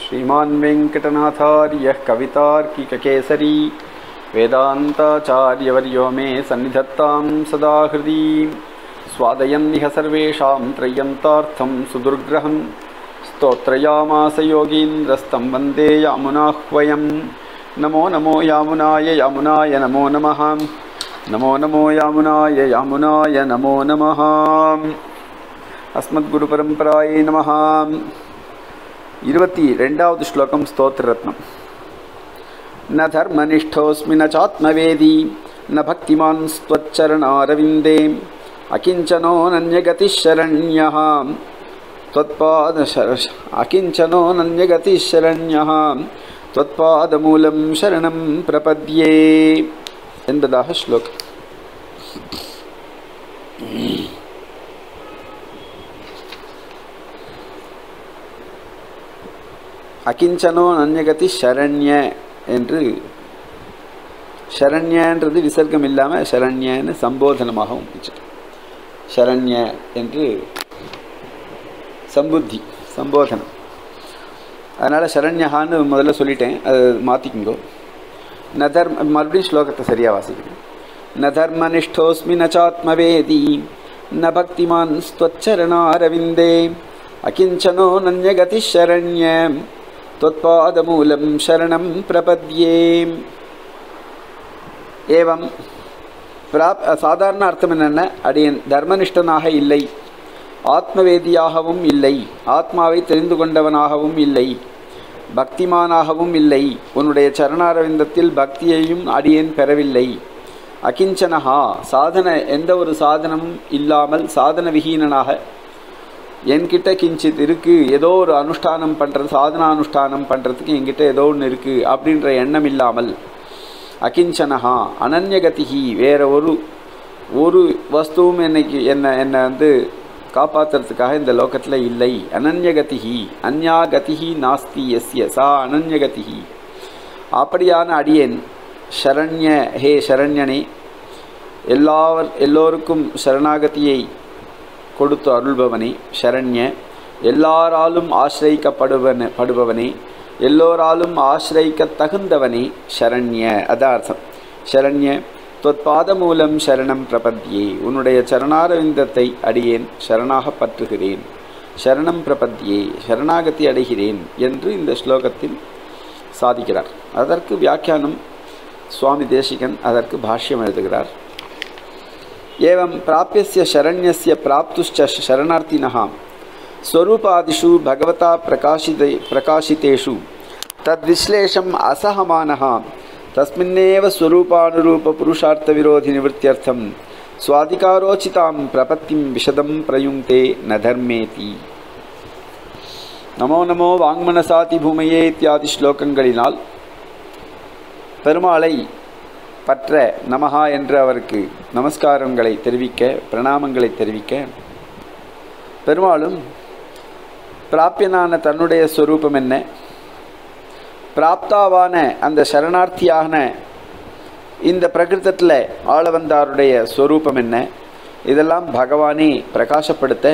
श्रीमान् वेङ्कटनाथार्यः कवितार्किककेसरी वेदान्ताचार्यवर्यो मे सन्निधत्तां सदा हृदि स्वादयन्निह सर्वेषां त्रय्यन्तार्थं सुदुर्ग्रहं स्तोत्रयामास योगीन्द्रस्तं वन्दे यामुनाह्वयं नमो नमो यामुनाय यामुनाय नमो नमः नमो नमो यामुनाय यामुनाय नमो नमः अस्मद्गुरुपरम्परायै नमः இருபத்தி ரெண்டாவது ஸ்லோகம் ஸ்தோத்திர ரத்னம் न धर्मनिष्ठोऽस्मि न चात्मवेदी न भक्तिमान् स्त्वच्चरणारविन्दे अकिञ्चनोऽनन्यगतिः शरण्यः त्वत्पादशर अकिञ्चनोऽनन्यगतिः शरण्यः त्वत्पादमूलं शरणं प्रपद्ये என்பதாக ஸ்லோகம் அகிஞ்சனோ அந்நகதி சரண்ய என்று சரண்யன்றது விசர்க்கம் இல்லாமல் சரண்யன்னு சம்போதனமாகவும் வந்துச்சு சரண்ய என்று சம்புத்தி சம்போதனம் அதனால் சரண்யகான்னு முதல்ல சொல்லிட்டேன் அது மாற்றிக்குங்கோ ந தர்ம மறுபடியும் ஸ்லோகத்தை சரியாக வாசிக்கிறேன் ந தர்மனிஷ்டோஸ்மி ந சாத்மவேதி ந பக்திமான் ஸ்வச்சரணாரவிந்தே அகிஞ்சனோ நன்யகதி சரண்ய त्वत्पादमूलं शरणं प्रपद्ये ஏவம் பிராப் சாதாரண அர்த்தம் என்னென்ன அடியன் தர்மனிஷ்டனாக இல்லை ஆத்மவேதியாகவும் இல்லை ஆத்மாவை தெரிந்து கொண்டவனாகவும் இல்லை பக்திமானாகவும் இல்லை உன்னுடைய சரணாரவிந்தத்தில் பக்தியையும் அடியேன் பெறவில்லை அகிஞ்சனஹா சாதன எந்த ஒரு சாதனமும் இல்லாமல் சாதன விஹீனனாக என்கிட்ட கிஞ்சித் இருக்குது ஏதோ ஒரு அனுஷ்டானம் பண்ணுறது சாதனானுஷ்டானம் பண்ணுறதுக்கு என்கிட்ட ஏதோ ஒன்று இருக்குது அப்படின்ற எண்ணம் இல்லாமல் அகிஞ்சனஹா அனன்யகதிகி வேற ஒரு ஒரு வஸ்துவும் என்னைக்கு என்னை என்னை வந்து காப்பாற்றுறதுக்காக இந்த லோகத்தில் இல்லை அனன்யகதிகி அந்யாகதிகி நாஸ்தி எஸ்ய சா அனன்யகதிகி அப்படியான அடியேன் சரண்ய ஹே சரண்யனே எல்லாவர் எல்லோருக்கும் சரணாகதியை கொடுத்து அருள்பவனே சரண்ய எல்லாராலும் ஆசிரியிக்கப்படுவன படுபவனே எல்லோராலும் ஆசிரியிக்க தகுந்தவனே சரண்ய அதான் அர்த்தம் சரண்ய தொற்பாத மூலம் சரணம் பிரபத்தியே உன்னுடைய சரணாரவிந்தத்தை அடியேன் சரணாக பற்றுகிறேன் சரணம் பிரபத்தியே சரணாகதி அடைகிறேன் என்று இந்த ஸ்லோகத்தில் சாதிக்கிறார் அதற்கு வியாக்கியானம் சுவாமி தேசிகன் அதற்கு பாஷ்யம் எழுதுகிறார் एवं प्राप्यस्य शरण्यस्य प्राप्तुश्च शरणार्थिनः स्वरूपादिषु भगवता प्रकाशिते प्रकाशितेषु तद्विश्लेषम् असहमानः तस्मिन्नेव स्वरूपानुरूपपुरुषार्थविरोधिनिवृत्त्यर्थं स्वाधिकारोचितां प्रपत्तिं विशदं प्रयुङ्क्ते न धर्मेति நமோ நமோ வாங்மனசாதி பூமையே இத்தியாதி ஸ்லோகங்களினால் பெருமாளை பற்ற நமஹா என்று அவருக்கு நமஸ்காரங்களை தெரிவிக்க பிரணாமங்களை தெரிவிக்க பெருமாளும் பிராப்பியனான தன்னுடைய ஸ்வரூபம் என்ன பிராப்தாவான அந்த சரணார்த்தியான இந்த பிரகிருதத்தில் ஆள வந்தாருடைய ஸ்வரூபம் என்ன இதெல்லாம் பகவானே பிரகாசப்படுத்த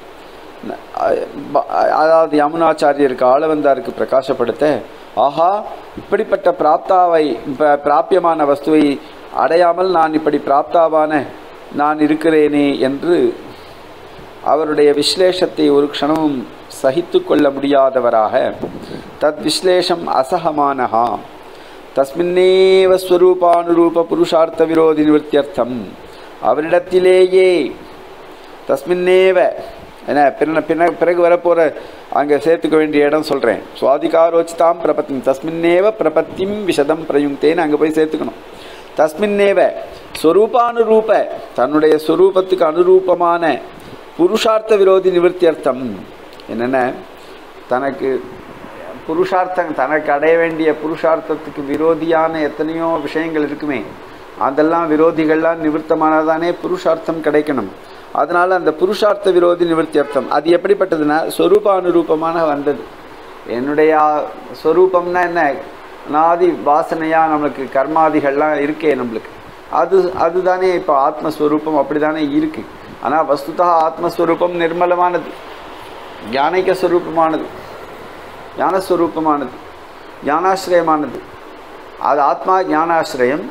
அதாவது யமுனாச்சாரியருக்கு ஆளவந்தாருக்கு பிரகாசப்படுத்த ஆஹா இப்படிப்பட்ட பிராப்தாவை பிராப்பியமான வஸ்துவை அடையாமல் நான் இப்படி பிராப்தாவான நான் இருக்கிறேனே என்று அவருடைய விஸ்லேஷத்தை ஒரு க்ஷணமும் சகித்து கொள்ள முடியாதவராக தத் விஸ்லேஷம் அசகமானஹா தஸ்மின்னேவ ஸ்வரூபானுரூப புருஷார்த்த விரோதி நிவர்த்தியர்த்தம் அவரிடத்திலேயே தஸ்மின்னேவ என்ன பின்ன பின்ன பிறகு வரப்போகிற அங்கே சேர்த்துக்க வேண்டிய இடம் சொல்கிறேன் சுவாதிகாரோச்சிதாம் பிரபத்திம் தஸ்மின்னேவ பிரபத்திம் விஷதம் பிரயுங்தேன்னு அங்கே போய் சேர்த்துக்கணும் தஸ்மின்னேவ ஸ்வரூபானுரூப தன்னுடைய ஸ்வரூபத்துக்கு அனுரூபமான புருஷார்த்த விரோதி நிவர்த்தியர்த்தம் என்னென்ன தனக்கு புருஷார்த்தம் தனக்கு அடைய வேண்டிய புருஷார்த்தத்துக்கு விரோதியான எத்தனையோ விஷயங்கள் இருக்குமே அதெல்லாம் விரோதிகள்லாம் நிவர்த்தமானதானே புருஷார்த்தம் கிடைக்கணும் அதனால் அந்த புருஷார்த்த விரோதி நிவர்த்தி அர்த்தம் அது எப்படிப்பட்டதுன்னா ஸ்வரூபானுரூபமான வந்தது என்னுடைய ஸ்வரூபம்னா என்ன நாதி வாசனையாக நம்மளுக்கு கர்மாதிகள்லாம் இருக்கே நம்மளுக்கு அது அதுதானே இப்போ ஆத்மஸ்வரூபம் அப்படி தானே இருக்குது ஆனால் வஸ்துதா ஆத்மஸ்வரூபம் நிர்மலமானது ஞானிக ஸ்வரூபமானது ஞானஸ்வரூபமானது ஞானாசிரயமானது அது ஆத்மா ஞானாசிரயம்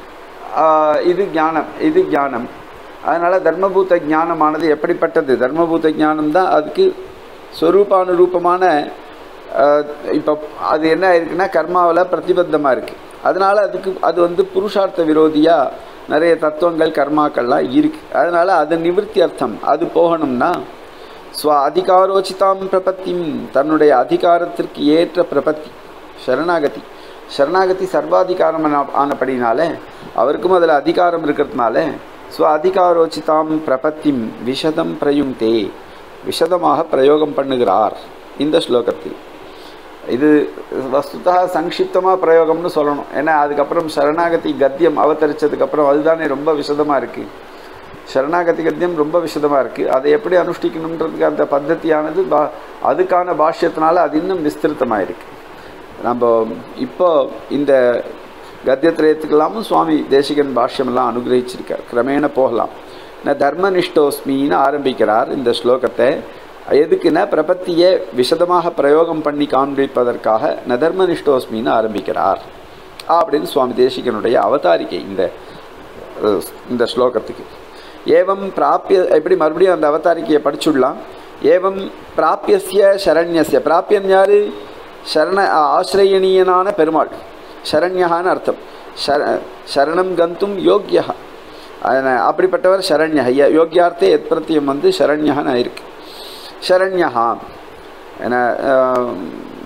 ஆஹ் இது ஞானம் இது ஞானம் அதனால் தர்மபூத ஞானமானது எப்படிப்பட்டது தர்மபூத ஞானம் தான் அதுக்கு ஸ்வரூபானுரூபமான இப்போ அது என்ன இருக்குன்னா கர்மாவில் பிரதிபத்தமாக இருக்குது அதனால் அதுக்கு அது வந்து புருஷார்த்த விரோதியாக நிறைய தத்துவங்கள் கர்மாக்கள்லாம் இருக்குது அதனால் அது நிவர்த்தி அர்த்தம் அது போகணும்னா ஸ்வ அதிகாரோச்சிதாம் பிரபத்தியும் தன்னுடைய அதிகாரத்திற்கு ஏற்ற பிரபத்தி சரணாகதி சரணாகதி சர்வாதிகாரம் ஆன- ஆனபடினால அவருக்கும் அதில் அதிகாரம் இருக்கிறதுனால ஸ்வ அதிகாரோச்சிதாம் பிரபத்திம் விஷதம் பிரயுங்தே விஷதமாக பிரயோகம் பண்ணுகிறார் இந்த ஸ்லோகத்தில் இது வஸ்துதா சங்கிப்தமாக பிரயோகம்னு சொல்லணும் ஏன்னா அதுக்கப்புறம் சரணாகதி கத்தியம் அவதரிச்சதுக்கப்புறம் அதுதானே ரொம்ப விசதமாக இருக்குது சரணாகதி கத்தியம் ரொம்ப விசதமாக இருக்குது அதை எப்படி அனுஷ்டிக்கணுன்றதுக்கு அந்த பத்ததியானது பா அதுக்கான பாஷ்யத்தினால அது இன்னும் விஸ்திருத்தமாக இருக்கு நம்ம இப்போ இந்த கத்தியத்திரயத்துக்கெல்லாமும் சுவாமி தேசிகன் பாஷ்யமெல்லாம் அனுகிரகிச்சிருக்கார் கிரமேண போகலாம் நான் தர்மனிஷ்டோஸ்மின்னு ஆரம்பிக்கிறார் இந்த ஸ்லோகத்தை எதுக்குன்னா பிரபத்தியை விசதமாக பிரயோகம் பண்ணி காண்பிப்பதற்காக ந தர்மனிஷ்டோஸ்மின்னு ஆரம்பிக்கிறார் அப்படின்னு சுவாமி தேசிகனுடைய அவதாரிக்கை இந்த அஹ், இந்த ஸ்லோகத்துக்கு ஏவம் பிராப்பிய எப்படி மறுபடியும் அந்த அவதாரிக்கையை படிச்சுடலாம் ஏவம் பிராப்பியஸ்ய சரண்யஸ்ய பிராப்பியன் யாரு சரண ஆசிரியனீயனான பெருமாள் சரண்யகான்னு அர்த்தம் சர சரணம் கந்தும் யோக்கியா அதன- அப்படிப்பட்டவர் சரண்யா ய- யோக்கியார்த்தே எத் பிரத்தியம் வந்து சரண்யகான்னு ஆயிருக்கு சரண்யகா என ஆம்,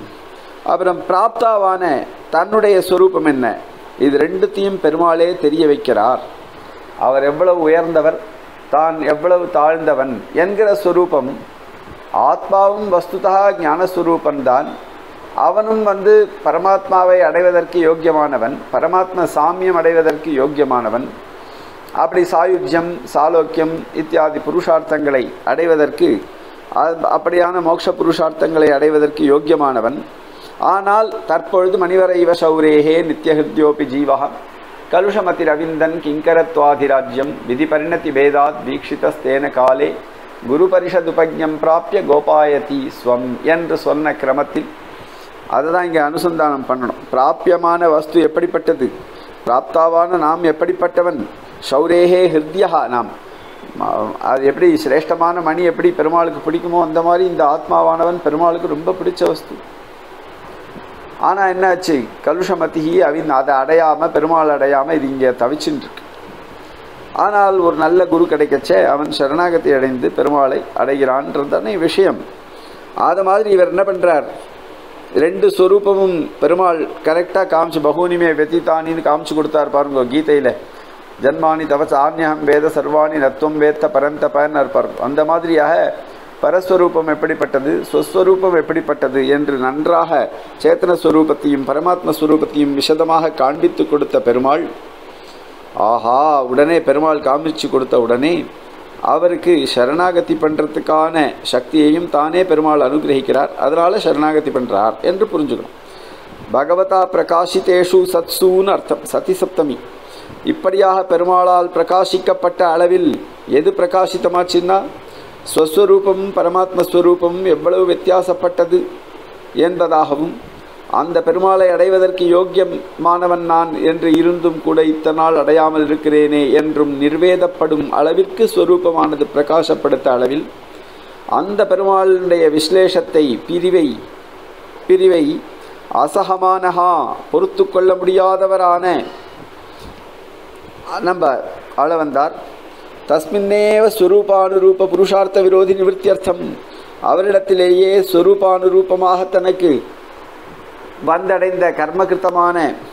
அப்புறம் பிராப்தாவான தன்னுடைய ஸ்வரூபம் என்ன இது ரெண்டுத்தையும் பெருமாளே தெரிய வைக்கிறார் அவர் எவ்வளவு உயர்ந்தவர் தான் எவ்வளவு தாழ்ந்தவன் என்கிற ஸ்வரூபம் ஆத்மாவும் வஸ்துதா ஞானஸ்வரூபந்தான் அவனும் வந்து பரமாத்மாவை அடைவதற்கு யோக்கியமானவன் பரமாத்ம சாமியம் அடைவதற்கு யோக்கியமானவன் அப்படி சாயுஜ்யம் சாலோக்கியம் இத்தியாதி புருஷார்த்தங்களை அடைவதற்கு அ- அப்படியான மோட்ச புருஷார்த்தங்களை அடைவதற்கு யோக்கியமானவன் ஆனால் தற்பொழுது மணிவர இவ சௌரேகே நித்தியஹிருத்யோபி ஜீவா கலுஷமதி ரவிந்தன் கிங்கரத்வாதிராஜ்யம் விதி பரிணதி பேதாத் வீக்ஷிதஸ்தேன காலே குரு பரிஷதுபஜம் பிராப்பிய கோபாயதி ஸ்வம் என்று சொன்ன கிரமத்தில் அதை தான் இங்கே அனுசந்தானம் பண்ணணும் பிராப்பியமான வஸ்து எப்படிப்பட்டது பிராப்தாவான நாம் எப்படிப்பட்டவன் சௌரேகே ஹிருத்யா நாம் ம- அது எப்படி சிரேஷ்டமான மணி எப்படி பெருமாளுக்கு பிடிக்குமோ அந்த மாதிரி இந்த ஆத்மாவானவன் பெருமாளுக்கு ரொம்ப பிடிச்ச வஸ்து ஆனால் என்னாச்சு கலுஷமதிகி அவின் அதை அடையாமல் பெருமாள் அடையாமல் இது இங்கே தவிச்சுட்டு இருக்கு ஆனால் ஒரு நல்ல குரு கிடைக்கச்சே அவன் சரணாகதி அடைந்து பெருமாளை அடைகிறான்றது தானே விஷயம் அது மாதிரி இவர் என்ன பண்ணுறார் ரெண்டு ஸ்வரூபமும் பெருமாள் கரெக்டாக காமிச்சு பகூனிமே வெத்தித்தானின்னு காமிச்சு கொடுத்தார் பாருங்க கீதையில் ஜன்மானி தவச ஆன்யம் வேத சர்வாணி நத்துவம் வேத்த பரந்தபன்னு இருப்பார் அந்த மாதிரியாக பரஸ்வரூபம் எப்படிப்பட்டது ஸ்வஸ்வரூபம் எப்படிப்பட்டது என்று நன்றாக சேத்தன ஸ்வரூபத்தையும் பரமாத்ம ஸ்வரூபத்தையும் விஷதமாக காண்பித்து கொடுத்த பெருமாள் ஆஹா உடனே பெருமாள் காமிச்சு கொடுத்த உடனே அவருக்கு சரணாகதி பண்ணுறதுக்கான சக்தியையும் தானே பெருமாள் அனுகிரகிக்கிறார் அதனால சரணாகதி பண்ணுறார் என்று புரிஞ்சுக்கணும் பகவதா பிரகாசித்தேஷு சத்சூன்னு அர்த்தம் சதி சப்தமி இப்படியாக பெருமாளால் பிரகாசிக்கப்பட்ட அளவில் எது பிரகாசித்தமாச்சுன்னா ஸ்வஸ்வரூபமும் பரமாத்ம ஸ்வரூபமும் எவ்வளவு வித்தியாசப்பட்டது என்பதாகவும் அந்த பெருமாளை அடைவதற்கு யோக்கியமானவன் நான் என்று இருந்தும் கூட இத்தனால் அடையாமல் இருக்கிறேனே என்றும் நிர்வேதப்படும் அளவிற்கு ஸ்வரூபமானது பிரகாசப்படுத்த அளவில் அந்த பெருமாளுடைய விஸ்லேஷத்தை பிரிவை பிரிவை அசகமானஹா பொறுத்து கொள்ள முடியாதவரான நம்ம ஆள வந்தார் தஸ்மின்னேவ ஸ்வரூபானுரூப புருஷார்த்த விரோதி நிவர்த்தியர்த்தம் அவரிடத்திலேயே ஸ்வரூபானுரூபமாக தனக்கு வந்தடைந்த கர்மகிருத்தமான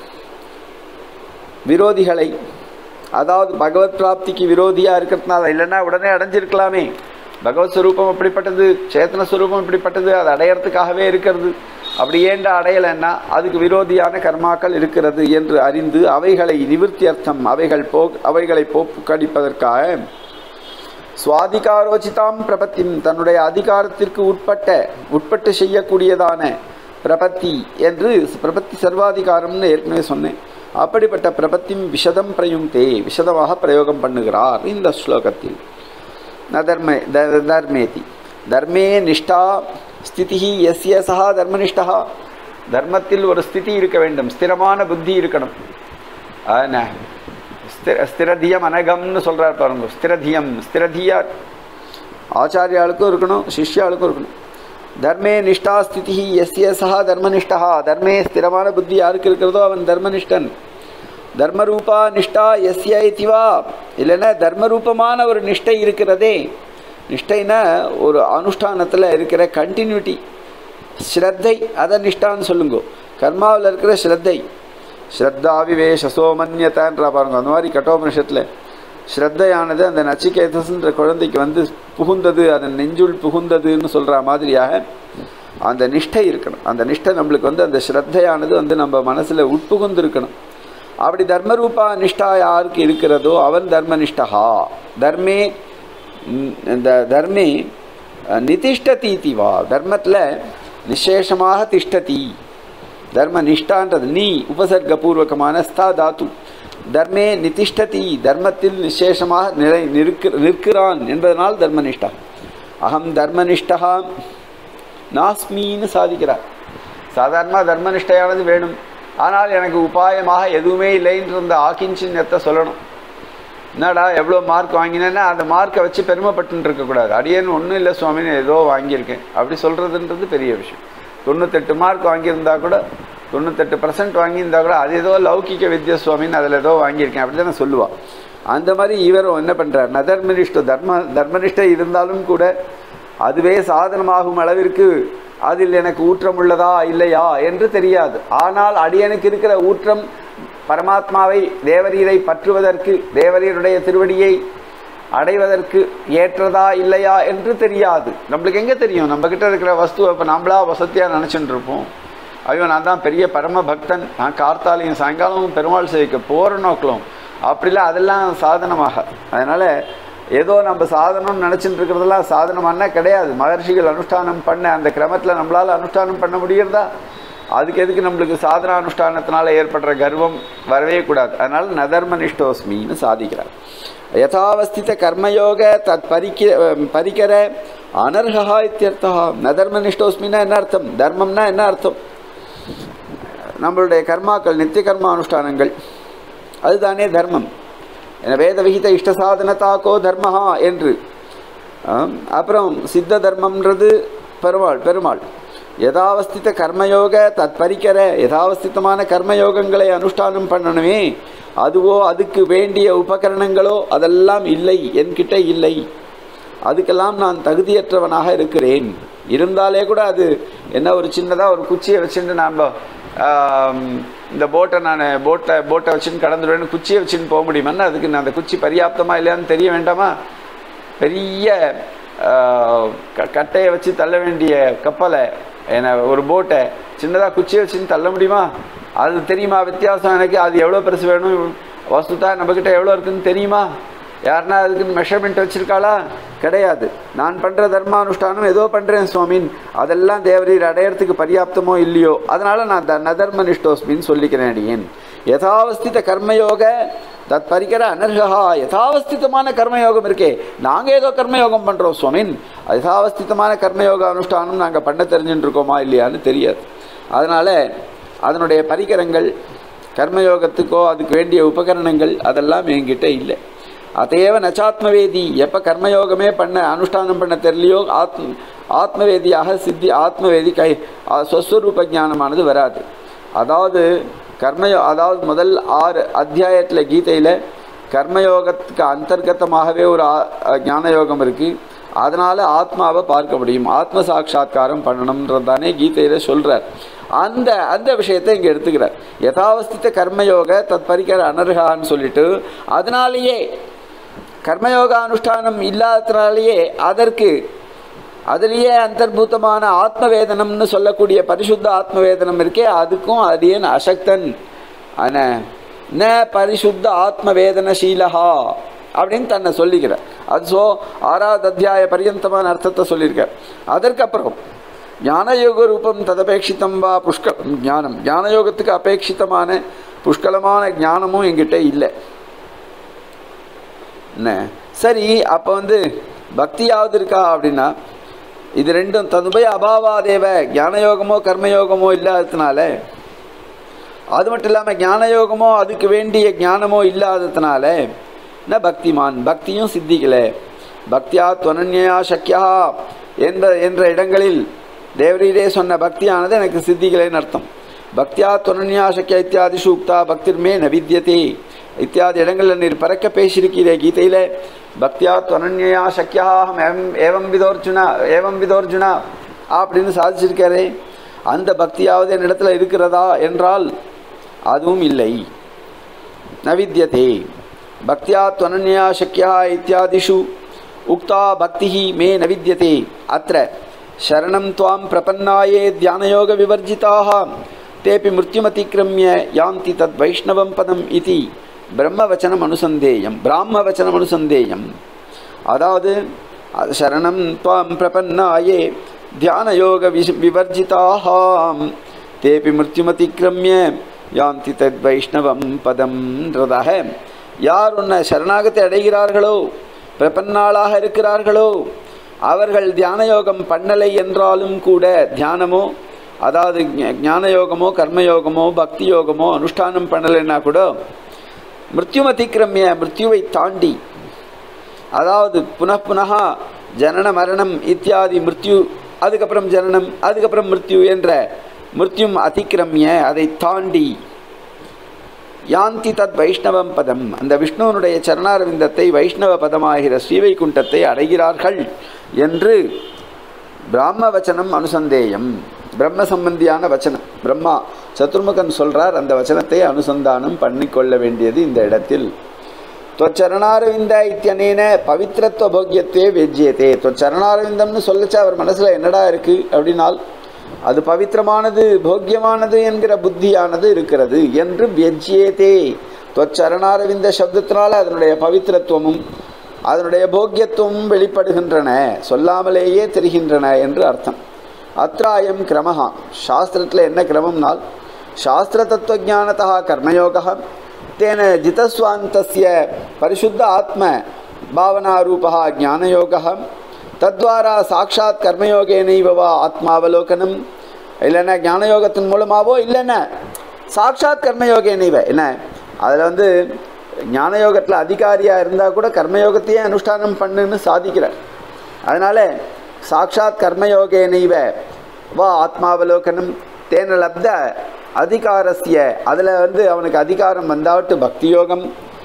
விரோதிகளை அதாவது பகவத் பிராப்திக்கு விரோதியாக இருக்கிறதுனால இல்லைன்னா உடனே அடைஞ்சிருக்கலாமே பகவத் ஸ்வரூபம் எப்படிப்பட்டது சேத்தன ஸ்வரூபம் இப்படிப்பட்டது அது அடையறதுக்காகவே இருக்கிறது அப்படி ஏண்டா அடையலைன்னா அதுக்கு விரோதியான கர்மாக்கள் இருக்கிறது என்று அறிந்து அவைகளை நிவிர்த்தி அர்த்தம் அவைகள் போ அவைகளை போக்கடிப்பதற்காக சுவாதிகாரோச்சிதாம் பிரபத்தின் தன்னுடைய அதிகாரத்திற்கு உட்பட்ட உட்பட்டு செய்யக்கூடியதான பிரபத்தி என்று பிரபத்தி சர்வாதிகாரம்னு ஏற்கனவே சொன்னேன் அப்படிப்பட்ட பிரபத்தின் விஷதம் பிரயுங்தே விஷதமாக பிரயோகம் பண்ணுகிறார் இந்த ஸ்லோகத்தில் ந தர்மே த- தர்மேதி தர்மே நிஷ்டா ஸ்திதி எஸ்ய சஹா தர்மனிஷ்டா தர்மத்தில் ஒரு ஸ்திதி இருக்க வேண்டும் ஸ்திரமான புத்தி இருக்கணும் என்ன ஸ்திர ஸ்திரதியம் அனகம்னு சொல்கிறார் பாருங்க ஸ்திரதியம் ஸ்திரதியா ஆச்சாரியாளுக்கும் இருக்கணும் சிஷ்யாளுக்கும் இருக்கணும் தர்மே நிஷ்டா ஸ்திதி எஸ்ய சஹா தர்மனிஷ்டா தர்மே ஸ்திரமான புத்தி யாருக்கு இருக்கிறதோ அவன் தர்மனிஷ்டன் தர்மரூபா நிஷ்டா எஸ்ய இதுவா இல்லைன்னா தர்மரூபமான ஒரு நிஷ்டை இருக்கிறதே நிஷ்டைனா ஒரு அனுஷ்டானத்தில் இருக்கிற கண்டினியூட்டி ஸ்ரத்தை அதை நிஷ்டான்னு சொல்லுங்க கர்மாவில் இருக்கிற ஸ்ரத்தை ஸ்ரத்தாவிவேஷ சோமன்யத்தான்றா பாருங்க அந்த மாதிரி கட்டோபனிஷத்தில் ஸ்ரத்தையானது அந்த நச்சிகேதஸ்ன்ற குழந்தைக்கு வந்து புகுந்தது அதன் நெஞ்சுள் புகுந்ததுன்னு சொல்கிற மாதிரியாக அந்த நிஷ்டை இருக்கணும் அந்த நிஷ்டை நம்மளுக்கு வந்து அந்த ஸ்ரத்தையானது வந்து நம்ம மனசில் உட்புகுந்து இருக்கணும் அப்படி தர்மரூபா நிஷ்டா யாருக்கு இருக்கிறதோ அவன் தர்மனிஷ்டா தர்மே இந்த தர்மே நிதிஷ்டதி வா தர்மத்தில் நிசேஷமாக திஷ்டதி தர்ம நிஷ்டான்றது நீ உபசர்கபூர்வகமான ஸ்தா தாத்து தர்மே நிதிஷ்டதி தர்மத்தில் நிசேஷமாக நிலை நிற்க நிற்கிறான் என்பதனால் தர்மனிஷ்டா அகம் தர்மனிஷ்டா நாஸ்மின்னு சாதிக்கிறார் சாதாரணமாக தர்மனிஷ்டையானது வேணும் ஆனால் எனக்கு உபாயமாக எதுவுமே இல்லைன்ற அந்த ஆக்கிஞ்சின்னத்தை சொல்லணும் என்னடா எவ்வளோ மார்க் வாங்கினேன்னா அந்த மார்க்கை வச்சு பெருமைப்பட்டு இருக்கக்கூடாது அடியேன்னு ஒன்றும் இல்லை சுவாமின்னு ஏதோ வாங்கியிருக்கேன் அப்படி சொல்கிறதுன்றது பெரிய விஷயம் தொண்ணூத்தெட்டு மார்க் வாங்கியிருந்தா கூட தொண்ணூத்தெட்டு பர்சன்ட் வாங்கியிருந்தா கூட அது ஏதோ லௌகிக்க வித்யா சுவாமின்னு அதில் ஏதோ வாங்கியிருக்கேன் அப்படி தானே சொல்லுவாள் அந்த மாதிரி இவரும் என்ன பண்ணுறார் நதர்மனிஷ்ட தர்ம தர்மனிஷ்டை இருந்தாலும் கூட அதுவே சாதனமாகும் அளவிற்கு அதில் எனக்கு ஊற்றம் உள்ளதா இல்லையா என்று தெரியாது ஆனால் அடியனுக்கு இருக்கிற ஊற்றம் பரமாத்மாவை தேவரீரை பற்றுவதற்கு தேவரீருடைய திருவடியை அடைவதற்கு ஏற்றதா இல்லையா என்று தெரியாது நம்மளுக்கு எங்கே தெரியும் நம்ம கிட்ட இருக்கிற வஸ்துவை இப்போ நம்மளா வசதியாக நினச்சிட்டு இருப்போம் ஐயோ நான் தான் பெரிய பரம பக்தன் நான் கார்த்தாலையும் சாயங்காலமும் பெருமாள் சேவிக்க போகிற நோக்கலாம் அப்படிலாம் அதெல்லாம் சாதனமாக அதனால் ஏதோ நம்ம சாதனம்னு நினச்சிட்டு இருக்கிறதெல்லாம் சாதனமானா கிடையாது மகர்ஷிகள் அனுஷ்டானம் பண்ண அந்த கிரமத்தில் நம்மளால் அனுஷ்டானம் பண்ண முடியறதா அதுக்கு எதுக்கு நம்மளுக்கு சாதன அனுஷ்டானத்தினால ஏற்படுற கர்வம் வரவே கூடாது அதனால் நதர்ம நிஷ்டோஸ்மின்னு சாதிக்கிறார் யதாவஸ்தித கர்மயோக தத் பரிக்க பரிக்கர அனர்ஹா இத்தியர்த்தா நதர்ம நிஷ்டோஸ்மின்னா என்ன அர்த்தம் தர்மம்னா என்ன அர்த்தம் நம்மளுடைய கர்மாக்கள் நித்திய கர்ம அனுஷ்டானங்கள் அதுதானே தர்மம் வேத விகித இஷ்ட சாதனத்தாக்கோ தர்மஹா என்று அப்புறம் சித்த தர்மம்ன்றது பெருமாள் பெருமாள் யதாவஸ்தித கர்மயோக தத் பரிக்கர யதாவஸ்திதமான கர்மயோகங்களை அனுஷ்டானம் பண்ணணுமே அதுவோ அதுக்கு வேண்டிய உபகரணங்களோ அதெல்லாம் இல்லை என்கிட்ட இல்லை அதுக்கெல்லாம் நான் தகுதியற்றவனாக இருக்கிறேன் இருந்தாலே கூட அது என்ன ஒரு சின்னதாக ஒரு குச்சியை வச்சுட்டு நாம் இந்த போட்டை நான் போட்டை போட்டை வச்சுன்னு கடந்துடுவேன்னு குச்சியை வச்சுன்னு போக முடியுமான்னு அதுக்கு நான் அந்த குச்சி பரியாப்தமாக இல்லையான்னு தெரிய வேண்டாமா பெரிய கட்டையை வச்சு தள்ள வேண்டிய கப்பலை என்ன ஒரு போட்டை சின்னதாக குச்சியை வச்சுன்னு தள்ள முடியுமா அது தெரியுமா வித்தியாசம் எனக்கு அது எவ்வளோ பெருசு வேணும் வஸ்துதா நம்மக்கிட்ட எவ்வளோ இருக்குன்னு தெரியுமா யாருன்னா அதுக்கு மெஷர்மெண்ட் வச்சுருக்காளா கிடையாது நான் பண்ணுற தர்மானுஷ்டானம் ஏதோ பண்ணுறேன் சுவாமின் அதெல்லாம் தேவரீர் அடையறதுக்கு பரியாப்தமோ இல்லையோ அதனால் நான் த நதர்ம நிஷ்டோஸ்மின்னு சொல்லிக்கிறேன் அடியேன் யதாவஸ்தித கர்மயோக தத் பரிகர அனர்ஹா யதாவஸ்திதமான கர்மயோகம் இருக்கே நாங்கள் ஏதோ கர்மயோகம் பண்ணுறோம் சுவாமின் யதாவஸ்திதமான கர்மயோக அனுஷ்டானம் நாங்கள் பண்ண தெரிஞ்சுட்டு இருக்கோமா இல்லையான்னு தெரியாது அதனால் அதனுடைய பரிகரங்கள் கர்மயோகத்துக்கோ அதுக்கு வேண்டிய உபகரணங்கள் அதெல்லாம் என்கிட்ட இல்லை அதையேவ நச்சாத்மவேதி எப்போ கர்மயோகமே பண்ண அனுஷ்டானம் பண்ண தெரியலையோ ஆத்ம ஆத்மவேதியாக சித்தி ஆத்மவேதி கை ஸ்வஸ்வரூப ஞானமானது வராது அதாவது கர்மயோ அதாவது முதல் ஆறு அத்தியாயத்தில் கீதையில் கர்மயோகத்துக்கு அந்தர்கத்தமாகவே ஒரு ஞான யோகம் இருக்குது அதனால் ஆத்மாவை பார்க்க முடியும் ஆத்ம சாட்சா்காரம் பண்ணணுன்றது தானே கீதையில் சொல்கிறார் அந்த அந்த விஷயத்தை இங்கே எடுத்துக்கிறார் யதாவஸ்தித்த கர்மயோக தத் பரிகர அனர்கான்னு சொல்லிட்டு அதனாலேயே கர்மயோக அனுஷ்டானம் இல்லாததுனாலேயே அதற்கு அதிலேயே அந்தர்பூதமான ஆத்மவேதனம்னு சொல்லக்கூடிய பரிசுத்த ஆத்மவேதனம் இருக்கே அதுக்கும் அடியன் அசக்தன் ஆன ந பரிசுத்த ஆத்மவேதனசீலஹா அப்படின்னு தன்னை சொல்லிக்கிறார் அது ஸோ ஆறாவது அத்தியாய பரியந்தமான அர்த்தத்தை சொல்லியிருக்கார் அதற்கப்புறம் ஞானயோக ரூபம் ததபேட்சித்தம் வா புஷ்க ஞானம் ஞானயோகத்துக்கு அபேட்சித்தமான புஷ்கலமான ஞானமும் எங்கிட்ட இல்லை என்ன சரி அப்போ வந்து பக்தியாவது இருக்கா அப்படின்னா இது ரெண்டும் ததுபய அபாவாதேவ ஞானயோகமோ கர்மயோகமோ இல்லாததுனால அது மட்டும் இல்லாமல் ஞானயோகமோ அதுக்கு வேண்டிய ஞானமோ இல்லாததுனால ந பக்திமான் பக்தியும் சித்திக்கலை பக்தியா துவனன்யா சக்கியா என்ற என்ற இடங்களில் தேவரீரே சொன்ன பக்தியானது எனக்கு சித்திக்கலைன்னு அர்த்தம் பக்தியா துவனன்யா சக்கியா இத்தியாதி சூக்தா பக்திர்மே ந வித்தியதே இத்தியாதி இடங்களில் நீர் பறக்க பேசியிருக்கிறே கீதையில் பக்தியா துவனன்யா சக்கியா ஏவம் ஏவம் விதோர்ஜுனா ஏவம் விதோர்ஜுனா அப்படின்னு சாதிச்சிருக்காரே அந்த பக்தியாவது என்னிடத்துல இருக்கிறதா என்றால் அதுவும் இல்லை நவித்தியதே பக்தியா துவனன்யா சக்கியா இத்தியாதிஷு உக்தா பக்தி மே ந வித்தியதே அத்த சரணம் துவாம் பிரபன்னாயே தியானயோக விவர்ஜிதாக தேபி மிருத்யுமதிக்கிரமிய யாந்தி தத் வைஷ்ணவம் பதம் இது பிரம்மவச்சனம் அனுசந்தேயம் பிராமவச்சனம் அனுசந்தேயம் அதாவது அது சரணம் துவாம் பிரபன்னாயே தியானயோக விஷ விவர்ஜிதாக தேபி மிருத்யுமதிக்கிரமிய யாந்தி தத் வைஷ்ணவம் பதம்ன்றதாக யார் உன்னை சரணாகத்தை அடைகிறார்களோ பிரபன்னாளாக இருக்கிறார்களோ அவர்கள் தியானயோகம் பண்ணலை என்றாலும் கூட தியானமோ அதாவது ஞானயோகமோ கர்மயோகமோ பக்தி யோகமோ அனுஷ்டானம் பண்ணலைன்னா கூட மிருத்யுமதிக்கிரமிய மிருத்யுவை தாண்டி அதாவது புனப்புனகா ஜனன மரணம் இத்தியாதி மிருத்யு அதுக்கப்புறம் ஜனனம் அதுக்கப்புறம் மிருத்யு என்ற மிருத்யும் அதிக்கிரமிய அதை தாண்டி யாந்தி தத் வைஷ்ணவம் பதம் அந்த விஷ்ணுவனுடைய சரணாரவிந்தத்தை வைஷ்ணவ பதமாகிற ஸ்ரீவைகுண்டத்தை அடைகிறார்கள் என்று பிராம வச்சனம் அனுசந்தேயம் பிரம்ம சம்பந்தியான வச்சனம் பிரம்மா சதுர்முகன் சொல்றார் அந்த வச்சனத்தை அனுசந்தானம் பண்ணிக்கொள்ள வேண்டியது இந்த இடத்தில் தொச்சரணாரவிந்த இத்தியனேன பவித்திரத்துவ போக்கியத்தே வெஜ்யத்தே தொச்சரணாரவிந்தம்னு சொல்லச்சா அவர் மனசுல என்னடா இருக்கு அப்படின்னால் அது பவித்திரமானது போக்கியமானது என்கிற புத்தியானது இருக்கிறது என்று வியஜ்யேதே தொச்சரணாரவிந்த சப்தத்தினால அதனுடைய பவித்திரத்துவமும் அதனுடைய போக்கியத்துவமும் வெளிப்படுகின்றன சொல்லாமலேயே தெரிகின்றன என்று அர்த்தம் அத்ராயம் கிரமஹா சாஸ்திரத்தில் என்ன கிரமம்னால் சாஸ்திர தத்துவஜானதா கர்மயோகா தேன ஜிதஸ்வாந்தஸ்ய பரிசுத்த ஆத்ம பாவனாரூபா ஞானயோகா தத்வாரா சாட்சாத் கர்மயோகேனைவ வா ஆத்மாவலோகனம் இல்லைன்னா ஞானயோகத்தின் மூலமாவோ இல்லைன்னா சாட்சாத் கர்மயோகேனைவ என்ன அதில் வந்து ஞானயோகத்தில் அதிகாரியாக இருந்தால் கூட கர்மயோகத்தையே அனுஷ்டானம் பண்ணுன்னு சாதிக்கிறார் அதனால் சாட்சாத் கர்மயோகேனைவ வா ஆத்மாவலோகனம் தேன லப்த அதிகாரஸ்ய அதில் வந்து அவனுக்கு அதிகாரம் வந்தாவிட்டு பக்தி யோகம்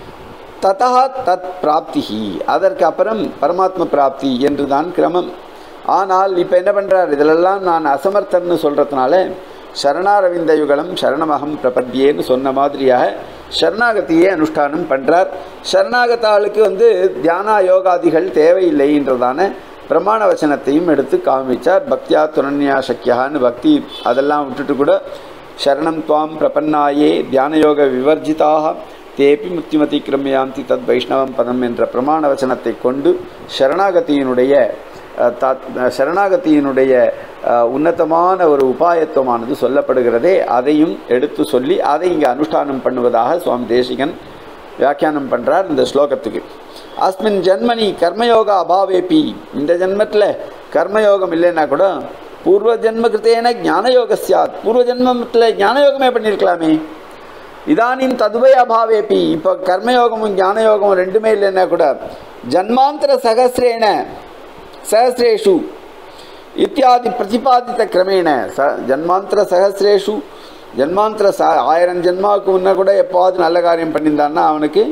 ததா தத் பிராப்திஹி அதற்கு அப்புறம் பரமாத்ம பிராப்தி என்று தான் கிரமம் ஆனால் இப்போ என்ன பண்ணுறார் இதிலெல்லாம் நான் அசமர்த்தன்னு சொல்கிறதுனால சரணாரவிந்த யுகலம் சரணமகம் பிரபத்தியேன்னு சொன்ன மாதிரியாக சரணாகதியை அனுஷ்டானம் பண்ணுறார் சரணாகத்தாளுக்கு வந்து தியானா யோகாதிகள் தேவையில்லைன்றதான பிரமாண வச்சனத்தையும் எடுத்து காமிச்சார் பக்தியா துணன்யா சக்கியான்னு பக்தி அதெல்லாம் விட்டுட்டு கூட சரணம் துவாம் பிரபன்னாயே தியானயோக விவர்ஜிதாக தேபி முக்திமதி கிரமியாந்தி தத் வைஷ்ணவம் பதம் என்ற பிரமாண வச்சனத்தை கொண்டு சரணாகதியினுடைய அஹ், தாத் சரணாகதியினுடைய அஹ், உன்னதமான ஒரு உபாயத்துவமானது சொல்லப்படுகிறதே அதையும் எடுத்து சொல்லி அதை இங்கே அனுஷ்டானம் பண்ணுவதாக சுவாமி தேசிகன் வியாக்கியானம் பண்ணுறார் இந்த ஸ்லோகத்துக்கு அஸ்மின் ஜன்மனி கர்மயோக அபாவேபி இந்த ஜென்மத்தில் கர்மயோகம் இல்லைன்னா கூட பூர்வ ஜென்ம கிருத்தேன ஞானயோக சாத் பூர்வ ஜென்மத்தில் ஞானயோகமே பண்ணியிருக்கலாமே இதானின் ததுபய அபாவேபி இப்போ கர்மயோகமும் ஞானயோகமும் ரெண்டுமே இல்லைன்னா கூட ஜன்மாந்தர சகசிரேன சகசிரேஷு இத்தியாதி பிரதிபாதித்த கிரமேண ச ஜன்மாந்தர சகசிரேஷு ஜன்மாந்தர ச ஆயிரம் ஜென்மாவுக்கு முன்ன கூட எப்போவாது நல்ல காரியம் பண்ணியிருந்தான்னா அவனுக்கு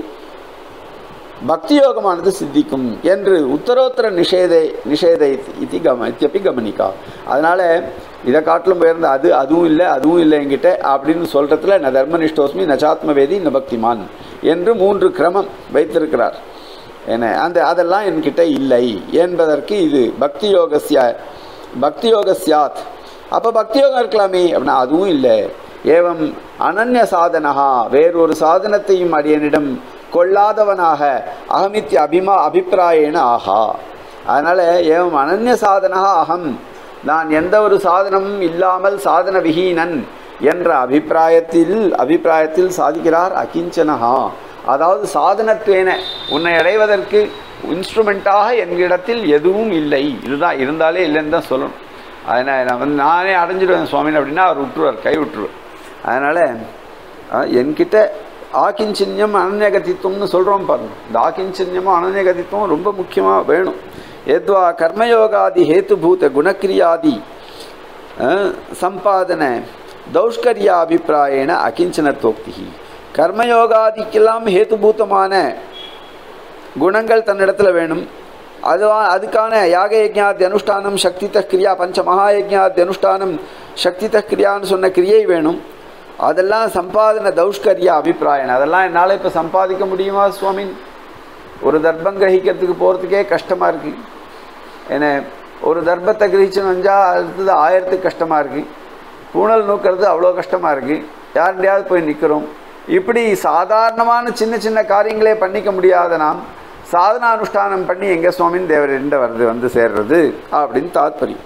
பக்தி யோகமானது சித்திக்கும் என்று உத்தரோத்தர நிஷேதை நிஷேதை இது கம இத்தியப்பி கவனிக்கா அதனால் இதை காட்டிலும் உயர்ந்த அது அதுவும் இல்லை அதுவும் இல்லை என்கிட்ட அப்படின்னு சொல்கிறதுல ந தர்மனிஷ்டோஸ்மி நச்சாத்மவேதி ந பக்திமான் என்று மூன்று கிரமம் வைத்திருக்கிறார் என்ன அந்த அதெல்லாம் என்கிட்ட இல்லை என்பதற்கு இது பக்தி யோகஸ்ய பக்தி யோக சியாத் அப்போ பக்தி யோகம் இருக்கலாமே அப்படின்னா அதுவும் இல்லை ஏவம் அனன்ய சாதனகா வேறொரு சாதனத்தையும் அடியனிடம் கொள்ளாதவனாக அகமித்ய அபிமா அபிப்பிராயேன ஆஹா அதனால் ஏவம் அனன்ய சாதனகா அகம் நான் எந்த ஒரு சாதனமும் இல்லாமல் சாதன விஹீனன் என்ற அபிப்பிராயத்தில் அபிப்பிராயத்தில் சாதிக்கிறார் அகிஞ்சனஹா அதாவது சாதனத்துவேன உன்னை அடைவதற்கு இன்ஸ்ட்ருமெண்ட்டாக என்கிடத்தில் எதுவும் இல்லை இதுதான் இருந்தாலே இல்லைன்னு தான் சொல்லணும் அதனால் நான் வந்து நானே அடைஞ்சிடுவேன் சுவாமின்னு அப்படின்னா அவர் விட்டுருவார் கை விட்டுருவார் அதனால் என்கிட்ட ஆக்கிஞ்சின்யம் அனன்யகதித்துவம்னு சொல்கிறோம் பாருங்க இந்த ஆக்கிஞ்சின்யமும் அனன்யகதித்துவம் ரொம்ப முக்கியமாக வேணும் ஏத்வா கர்மயோகாதி ஹேத்துபூத குணக்கிரியாதி அஹ், சம்பாதன தௌஷ்கர்யா அபிப்பிராயண அகிஞ்சனத்தோக்தி கர்மயோகாதிக்கெல்லாம் ஹேத்துபூதமான குணங்கள் தன்னிடத்தில் வேணும் அதுவா அதுக்கான யாக யஜ்ஞாத்தி அனுஷ்டானம் சக்தித கிரியா பஞ்ச மகாயஜ்ஞாத்தி அனுஷ்டானம் சக்தித கிரியான்னு சொன்ன கிரியை வேணும் அதெல்லாம் சம்பாதன தௌஷ்கர்யா அபிப்பிராயணம் அதெல்லாம் என்னால் இப்போ சம்பாதிக்க முடியுமா சுவாமின் ஒரு தர்ப்பம் கிரகிக்கிறதுக்கு போகிறதுக்கே கஷ்டமாக இருக்குது ஏன்னா ஒரு தர்ப்பத்தை கிரகிச்சுன்னு வந்தால் அடுத்தது ஆயிரத்துக்கு கஷ்டமாக இருக்குது பூணல் நூக்கிறது அவ்வளோ கஷ்டமாக இருக்குது யாருடையாவது போய் நிற்கிறோம் இப்படி சாதாரணமான சின்ன சின்ன காரியங்களே பண்ணிக்க முடியாத நாம் சாதனானுஷ்டானம் பண்ணி எங்கே சுவாமின் தேவர் எண்ட வருது வந்து சேர்றது அப்படின்னு தாத்பரியம்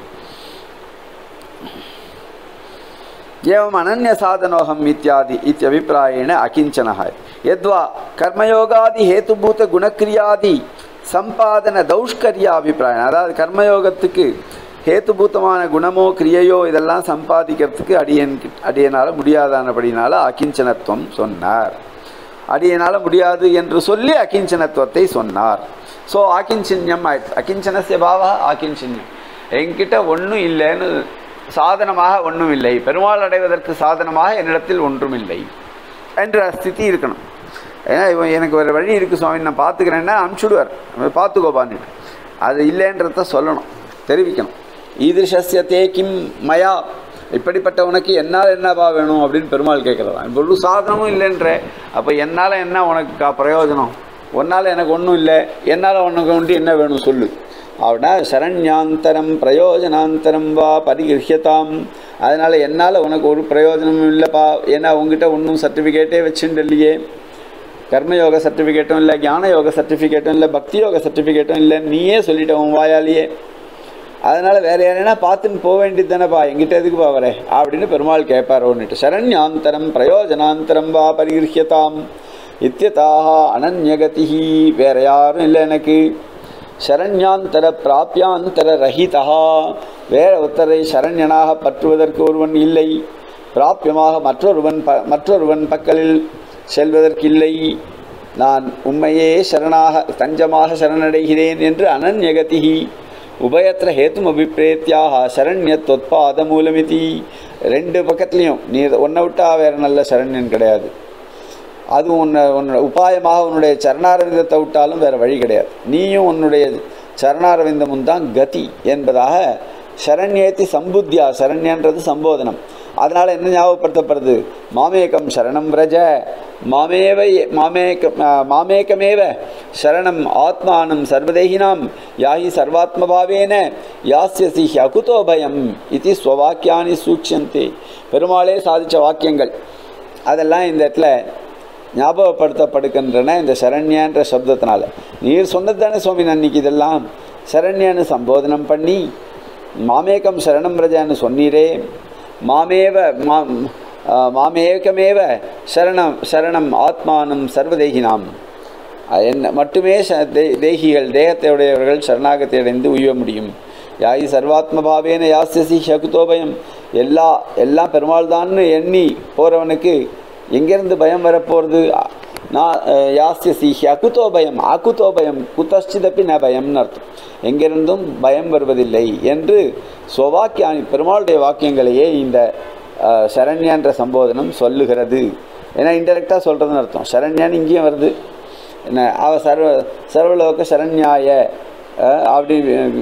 एवम् अनन्यसाधनोऽहम् इत्यादि इत्यभिप्रायेण अकिञ्चनः यद्वा कर्मयोगादिहेतुभूतगुणक्रियादि சம்பாதன தௌஷ்கர்யா அபிப்பிராயம் அதாவது கர்மயோகத்துக்கு ஹேத்துபூத்தமான குணமோ கிரியையோ இதெல்லாம் சம்பாதிக்கிறதுக்கு அடியன் அடியனால் முடியாதானபடினால அகிஞ்சனத்துவம் சொன்னார் அடியனால் முடியாது என்று சொல்லி அகிஞ்சனத்துவத்தை சொன்னார் ஸோ ஆக்கிஞ்சின்யம் ஆயிடுச்சு அகிஞ்சனசிய பாவா ஆக்கிஞ்சின்யம் என்கிட்ட ஒன்றும் இல்லைன்னு சாதனமாக ஒன்றும் இல்லை பெருமாள் அடைவதற்கு சாதனமாக என்னிடத்தில் ஒன்றும் இல்லை என்ற ஸ்திதி இருக்கணும் ஏன்னா இவன் எனக்கு ஒரு வழி இருக்குது சுவாமி நான் பார்த்துக்கிறேன்னா அனுப்பிச்சுடுவார் பார்த்துக்கோப்பான்னு அது இல்லைன்றத சொல்லணும் தெரிவிக்கணும் ஈதிருஷஸ்ய தே கிம் மயா இப்படிப்பட்ட உனக்கு என்னால் என்னப்பா வேணும் அப்படின்னு பெருமாள் கேட்குறதான் இப்போ ஒரு சாதனமும் இல்லைன்ற அப்போ என்னால் என்ன உனக்கு கா பிரயோஜனம் உன்னால் எனக்கு ஒன்றும் இல்லை என்னால் உனக்கு ஒன்று என்ன வேணும் சொல்லு அப்படின்னா சரண்யாந்தரம் பிரயோஜனாந்தரம் வா பரிகிருஹியதாம் அதனால் என்னால் உனக்கு ஒரு பிரயோஜனமும் இல்லைப்பா ஏன்னா உங்ககிட்ட ஒன்றும் சர்டிஃபிகேட்டே வச்சுட்டு இல்லையே கர்மயோக சர்டிஃபிகேட்டும் இல்லை ஞான யோக சர்டிஃபிகேட்டும் இல்லை பக்தி யோக சர்டிஃபிகேட்டும் இல்லை நீயே சொல்லிட்ட உன் வாயாலேயே அதனால் வேற யாரைனா பார்த்துன்னு போக வேண்டியது தானேப்பா எங்கிட்ட எதுக்குப்பா வர அப்படின்னு பெருமாள் கேட்பார் ஒன்றுட்டு சரண்யாந்தரம் பிரயோஜனாந்தரம் வா பரிகிருஹியதாம் இத்தியதாக அனன்யகதி வேற யாரும் இல்லை எனக்கு சரண்யாந்தர பிராப்யாந்தர ரஹிதா வேற ஒருத்தரை சரண்யனாக பற்றுவதற்கு ஒருவன் இல்லை பிராப்பியமாக மற்றொருவன் ப மற்றொருவன் பக்கலில் செல்வதற்கில்லை நான் உண்மையே சரணாக தஞ்சமாக சரணடைகிறேன் என்று அனன்யகதிஹி உபயத்திர ஹேத்தும் அபிப்பிரேத்தியாக சரண்யத்வத்பாத மூலமிதி ரெண்டு பக்கத்துலேயும் நீ ஒன்றை விட்டா வேற நல்ல சரண்யன் கிடையாது அதுவும் உன்னை உன்னோட உபாயமாக உன்னுடைய சரணாரவிந்தத்தை விட்டாலும் வேற வழி கிடையாது நீயும் உன்னுடைய சரணாரவிந்தமும் தான் கதி என்பதாக சரண்யேத்தி சம்புத்தியா சரண்யன்றது சம்போதனம் அதனால் என்ன ஞாபகப்படுத்தப்படுது மாமேகம் சரணம் விரஜ மாமேவ மாமேக மாமேகமேவ சரணம் ஆத்மானம் சர்வதேகினாம் யாஹி சர்வாத்மபாவேன யாஸ்யசி அகுதோ பயம் இது ஸ்வவாக்கியானி சூட்சந்தே பெருமாளே சாதித்த வாக்கியங்கள் அதெல்லாம் இந்த இடத்துல ஞாபகப்படுத்தப்படுகின்றன இந்த சரண்யான்ற சப்தத்தினால நீர் சொன்னது தானே சுவாமி அன்னைக்கு இதெல்லாம் சரண்யான்னு சம்போதனம் பண்ணி மாமேகம் சரணம் ரஜான்னு சொன்னீரே மாமேவ மா மாமேகமேவ சரணம் சரணம் ஆத்மானம் சர்வதேகினாம் என்ன மட்டுமே ச தே தேகிகள் தேகத்தை உடையவர்கள் சரணாகத்தை அடைந்து உய்ய முடியும் யாயி சர்வாத்மபாவேன யாசியசி சகுதோபயம் எல்லா எல்லாம் பெருமாள் தான்னு எண்ணி போகிறவனுக்கு எங்கேருந்து பயம் வரப்போகிறது நான் யாஸ்யசி அகுதோ பயம் அகுதோ பயம் குதச்சிதப்பி ந பயம்னு அர்த்தம் எங்கிருந்தும் பயம் வருவதில்லை என்று ஸ்வவாக்கியானி பெருமாளுடைய வாக்கியங்களையே இந்த சரண்யான்ற சம்போதனம் சொல்லுகிறது ஏன்னா இன்டெரக்டாக சொல்கிறதுன்னு அர்த்தம் சரண்யான்னு இங்கேயும் வருது என்ன அவ சர்வ சர்வலோக சரண்யாய அப்படி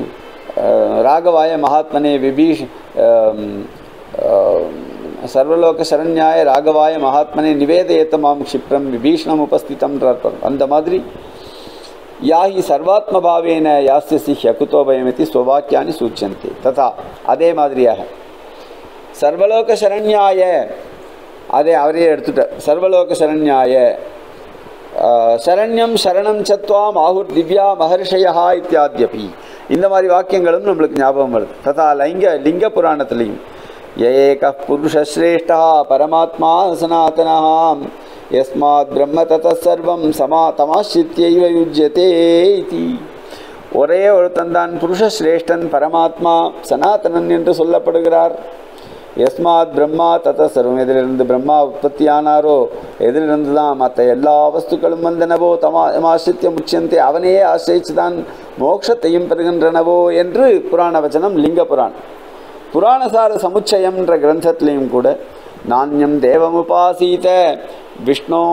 ராகவாய மகாத்மனே விபீஷ் சர்வலோக சரண்யாய ராகவாய மகாத்மனே நிவேதயத்த மாம் க்ஷிப்ரம் விபீஷணம் உபஸ்திதம்ன்றார் அந்த மாதிரி யாஹி சர்வாத்மபாவேன யாஸ்யசி ஹகுதோபயமிதி ஸ்வவாக்கியானி சூச்சந்தி ததா அதே மாதிரியாக சர்வலோக சரண்யாய அதே அவரே எடுத்துட்டார் சர்வலோக சரண்யாய சரண்யம் சரணம் சத்வாம் ஆகுர் திவ்யா மகர்ஷயா இத்தியாத்யபி இந்த மாதிரி வாக்கியங்களும் நம்மளுக்கு ஞாபகம் வருது ததா லிங்க லிங்க புராணத்திலையும் ஏக புருஷஸ்ரேஷ்டா பரமாத்மா சனாதனா யஸ்மாத் பிரம்ம தத சர்வம் சமா தமாசித்யைவ யுஜ்யதே இதி ஒரே ஒருத்தன் தான் புருஷ சிரேஷ்டன் பரமாத்மா சனாதனன் என்று சொல்லப்படுகிறார் யஸ்மாத் பிரம்மா தத சர்வம் எதிலிருந்து பிரம்மா உற்பத்தியானாரோ எதிலிருந்து தான் மற்ற எல்லா வஸ்துக்களும் வந்தனவோ தமா தமாசித்யம் உச்சியந்தே அவனையே ஆசிரிச்சு தான் மோட்சத்தையும் பெறுகின்றனவோ என்று புராண வச்சனம் லிங்க புராணம் புராணசார சமுச்சயம்ன்ற கிரந்தத்திலையும் கூட நானியம் தேவமுபாசீத விஷ்ணோ